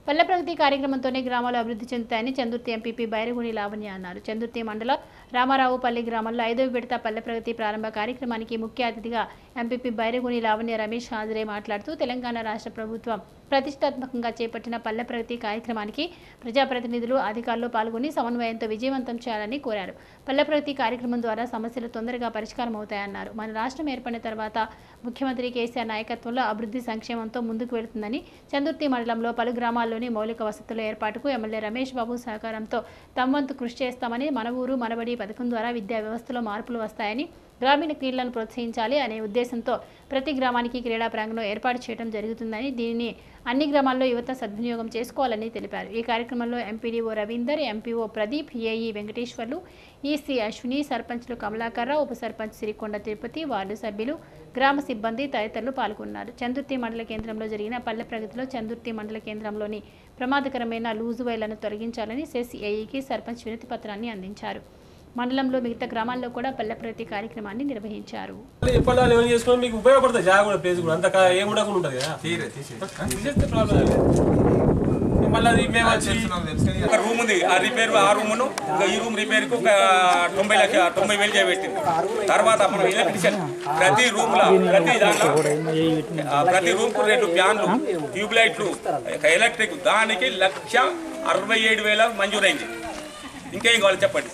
పల్లె ప్రగతి కార్యక్రమంతోనే గ్రామాలు అభివృద్ధి చెందుతాయని చందుర్తి ఎంపీపీ బైరగుని లావణ్య అన్నారు చందుర్తి మండల రామారావుపల్లి గ్రామంలో ఐదవ విడత పల్లె ప్రగతి ప్రారంభ కార్యక్రమానికి ముఖ్య అతిథిగా ఎంపీపీ బైరగుని లావణ్య రమేష్ హాజరై మాట్లాడుతూ తెలంగాణ రాష్ట్ర ప్రభుత్వం ప్రతిష్టాత్మకంగా చేపట్టిన పల్లె ప్రగతి కార్యక్రమానికి ప్రజాప్రతినిధులు అధికారులు పాల్గొని సమన్వయంతో విజయవంతం చేయాలని కోరారు పల్లె ప్రగతి కార్యక్రమం ద్వారా సమస్యలు తొందరగా పరిష్కారం అవుతాయన్నారు మన రాష్ట్రం ఏర్పడిన తర్వాత ముఖ్యమంత్రి కేసీఆర్ నాయకత్వంలో అభివృద్ధి సంక్షేమంతో ముందుకు వెళుతుందని చందుర్తి మండలంలో పలు గ్రామాల్లోని మౌలిక వసతుల ఏర్పాటుకు ఎమ్మెల్యే రమేష్ బాబు సహకారంతో తమ వంతు కృషి చేస్తామని మన ఊరు మనబడి పథకం ద్వారా విద్యా వ్యవస్థలో మార్పులు వస్తాయని గ్రామీణ క్రీడలను ప్రోత్సహించాలి అనే ఉద్దేశంతో ప్రతి గ్రామానికి క్రీడా ప్రాంగణం ఏర్పాటు చేయడం జరుగుతుందని దీనిని అన్ని గ్రామాల్లో యువత సద్వినియోగం చేసుకోవాలని తెలిపారు ఈ కార్యక్రమంలో MPDO Ravinder MPO Pradeep AE Venkateswarlu EC Ashwini సర్పంచ్లు కమలాకర్రావు ఉప సర్పంచ్ సిరికొండ తిరుపతి వార్డు సభ్యులు గ్రామ సిబ్బంది తదితరులు పాల్గొన్నారు చందుర్తి మండల కేంద్రంలో జరిగిన పల్లె ప్రగతిలో చందుర్తి మండల కేంద్రంలోని ప్రమాదకరమైన లూజు వైర్లను తొలగించాలని సెస్ ఏఈకి సర్పంచ్ వినతి పత్రాన్ని అందించారు మండలంలో మిగతా గ్రామాల్లో కూడా పల్లె ప్రగతి కార్యక్రమాన్ని నిర్వహించారు ఎప్పటి వాళ్ళు ఏమైనా చేసుకుని మీకు ఉపయోగపడుతుంది జాగా కూడా ప్లేస్ కూడా అంత కా- ఏం ఉండకుండా ఉంటుంది కదా తీరే తీసే తీసేస్తే ప్రాబ్లం లేదు మళ్ళీ అది మేము వచ్చి నాకు తెలుసు కానీ ఒక రూమ్ ఉంది ఆ రిపేర్ ఆ రూమును ఇంకా ఈ రూమ్ రిపేర్ కు ఒక తొంభై లక్ష తొంభై వేలు చేయబెట్టింది తర్వాత మనం ఎలక్ట్రిషియన్ ప్రతి రూమ్ లో ప్రతి దాంట్లో ఆ, ప్రతి రూమ్ కు రెండు ఫ్యాన్లు ట్యూబ్ లైట్లు ఒక ఎలక్ట్రిక్ దానికి లక్ష అరవై ఏడు వేల మంజూరైంది ఇంకేం కావాలి చెప్పండి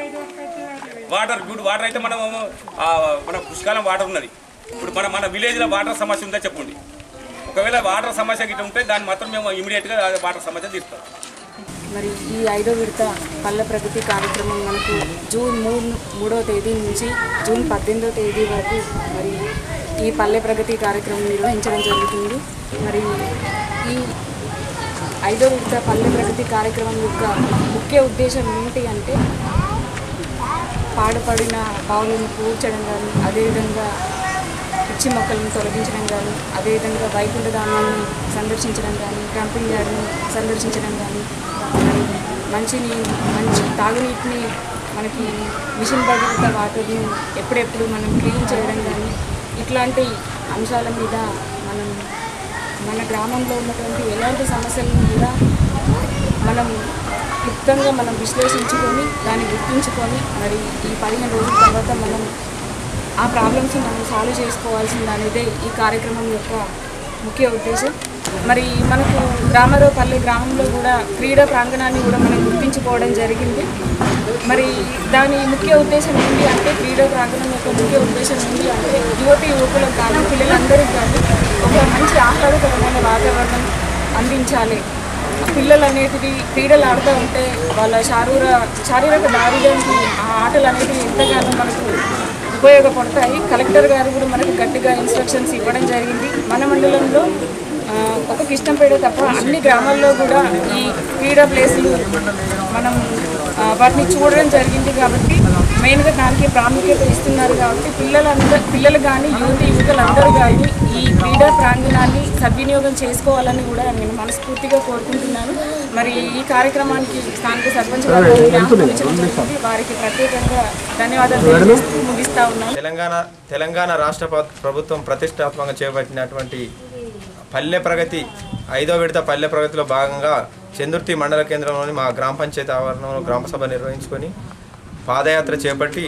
వాటర్ గుడ్ వాటర్ అయితే మనం ఆ, మన పుష్కాలం వాటర్ ఉన్నది ఇప్పుడు మన మన విలేజ్లో వాటర్ సమస్య ఉందా చెప్పండి ఒకవేళ వాటర్ సమస్య గిట్ట ఉంటే దాన్ని మాత్రం మేము ఇమీడియట్గా వాటర్ సమస్య తీస్తాం మరి ఈ ఐదో విడత పల్లె ప్రగతి కార్యక్రమం మనకు జూన్ మూడు మూడవ తేదీ నుంచి జూన్ పద్దెనిమిదవ తేదీ వరకు మరి ఈ పల్లె ప్రగతి కార్యక్రమం నిర్వహించడం జరుగుతుంది మరి ఈ ఐదో విడత పల్లె ప్రగతి కార్యక్రమం యొక్క ముఖ్య ఉద్దేశం ఏంటి అంటే పాడుపడిన బావులను పూడ్చడం కానీ అదేవిధంగా పిచ్చి మొక్కలను తొలగించడం కానీ అదేవిధంగా వైకుంఠ ధామాన్ని సందర్శించడం కానీ క్యాంపింగ్ యార్డ్ని సందర్శించడం కానీ మరి మంచిని మంచి తాగునీటిని మనకి మిషన్ భగీరథ వాటర్ని ఎప్పుడెప్పుడు మనం క్లీన్ చేయడం కానీ ఇట్లాంటి అంశాల మీద మనం మన గ్రామంలో ఉన్నటువంటి ఎలాంటి సమస్యలను కూడా మనం క్లుప్తంగా మనం విశ్లేషించుకొని దాన్ని గుర్తుంచుకొని మరి ఈ పదిహేను రోజుల తర్వాత మనం ఆ ప్రాబ్లమ్స్ మనం సాల్వ్ చేసుకోవాల్సింది అనేదే ఈ కార్యక్రమం యొక్క ముఖ్య ఉద్దేశం మరి మనకు రామారావుపల్లి గ్రామంలో కూడా క్రీడా ప్రాంగణాన్ని కూడా మనం గుర్తించుకోవడం జరిగింది మరి దాని ముఖ్య ఉద్దేశం ఏంటి అంటే క్రీడా ప్రాంగణం యొక్క ముఖ్య ఉద్దేశం ఏంటి అంటే యువతి యువకులకు కానీ పిల్లలందరికీ కానీ ఒక మంచి ఆహ్లాదకరమైన వాతావరణం అందించాలి పిల్లలు అనేటివి క్రీడలు ఆడుతూ ఉంటే వాళ్ళ శారీర శారీరక దారిలోకి ఆ ఆటలు అనేవి ఎంతగానో మనకు ఉపయోగపడతాయి కలెక్టర్ గారు కూడా మనకు గట్టిగా ఇన్స్ట్రక్షన్స్ ఇవ్వడం జరిగింది మన మండలంలో ఆ, ఒక కిష్టంపేట తప్ప అన్ని గ్రామాల్లో కూడా ఈ క్రీడా ప్లేసులు మనం ఆ, వాటిని చూడడం జరిగింది కాబట్టి మెయిన్గా దానికి ప్రాముఖ్యత ఇస్తున్నారు కాబట్టి పిల్లలందరూ పిల్లలు కానీ యువతి యువకులందరూ కానీ ఈ క్రీడా ప్రాంగణాన్ని సద్వినియోగం చేసుకోవాలని కూడా నేను మనస్ఫూర్తిగా కోరుకుంటున్నాను మరి ఈ కార్యక్రమానికి స్థానిక సర్పంచ్ గారు ఆహ్వానించడం జరిగింది. వారికి ప్రత్యేకంగా ధన్యవాదాలు తెలియజేస్తూ ముగిస్తా ఉన్నాను తెలంగాణ తెలంగాణ రాష్ట్ర ప్ర- ప్రభుత్వం ప్రతిష్టాత్మకంగా చేపట్టినటువంటి పల్లె ప్రగతి ఐదో విడత పల్లె ప్రగతిలో భాగంగా చందుర్తి మండల కేంద్రంలోని మా గ్రామ పంచాయతీ ఆవరణంలో గ్రామ సభ నిర్వహించుకొని పాదయాత్ర చేపట్టి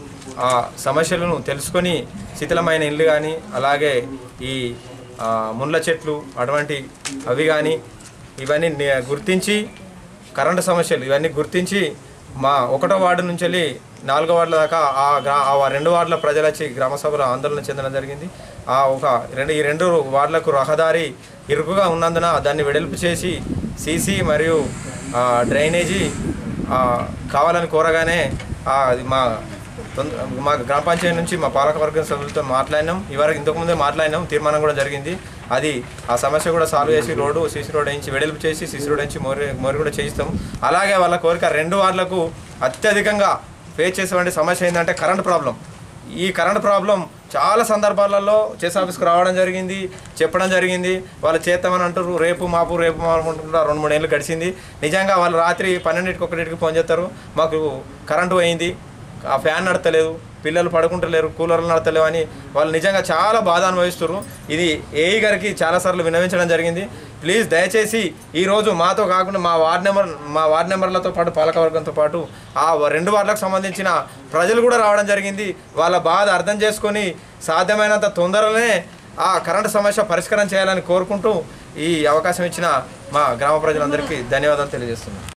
ఆ సమస్యలను తెలుసుకొని శిథిలమైన ఇల్లు కానీ అలాగే ఈ ఆ, ముళ్ళ చెట్లు అటువంటి అవి కానీ ఇవన్నీ ని- గుర్తించి కరెంటు సమస్యలు ఇవన్నీ గుర్తించి మా ఒకటో వార్డు నుంచి వెళ్ళి నాలుగో వార్డుల దాకా ఆ గ్రా ఆ రెండు వార్డుల ప్రజలు వచ్చి గ్రామ సభలో ఆందోళన చెందడం జరిగింది ఆ ఒక రెండు ఈ రెండు వార్డులకు రహదారి ఇరుకుగా ఉన్నందున దాన్ని వెడల్పు చేసి సీసీ మరియు ఆ, డ్రైనేజీ ఆ, కావాలని కోరగానే ఆ, అది మా తొంద- మా గ్రామ పంచాయతీ నుంచి మా పాలకవర్గం సభ్యులతో మాట్లాడినాం ఇవరకు ఇంతకుముందే మాట్లాడినాం తీర్మానం కూడా జరిగింది అది ఆ సమస్య కూడా సాల్వ్ చేసి రోడ్డు సీసీ రోడ్ వేయించి వెడల్పు చేసి సీసీ రోడ్ వేయించి మోరి మోరి కూడా చేయిస్తాం అలాగే వాళ్ళ కోరిక రెండు వార్డులకు అత్యధికంగా ఫేస్ చేసేటువంటి సమస్య ఏంటంటే కరెంట్ ప్రాబ్లం ఈ కరెంట్ ప్రాబ్లం చాలా సందర్భాలలో చెస్ ఆఫీస్కి రావడం జరిగింది చెప్పడం జరిగింది వాళ్ళు చేస్తామని అంటారు రేపు మాపు రేపు మాపు అంటున్నారు రెండు మూడు ఏళ్ళు గడిచింది నిజంగా వాళ్ళు రాత్రి పన్నెండింటికి ఒకటింటికి ఫోన్ చేస్తారు మాకు కరెంటు పోయింది ఆ ఫ్యాన్ నడతలేదు పిల్లలు పడుకుంటలేరు కూలర్లు నడతలేవు అని వాళ్ళు నిజంగా చాలా బాధ అనుభవిస్తారు ఇది ఏఈ గారికి చాలాసార్లు వినవించడం జరిగింది ప్లీజ్ దయచేసి ఈరోజు మాతో కాకుండా మా వార్డ్ నెంబర్ మా వార్డ్ నెంబర్లతో పాటు పాలకవర్గంతో పాటు ఆ రెండు వార్డులకు సంబంధించిన ప్రజలు కూడా రావడం జరిగింది వాళ్ళ బాధ అర్థం చేసుకొని సాధ్యమైనంత తొందరలోనే ఆ కరెంటు సమస్య పరిష్కారం చేయాలని కోరుకుంటూ ఈ అవకాశం ఇచ్చిన మా గ్రామ ప్రజలందరికీ ధన్యవాదాలు తెలియజేస్తున్నాను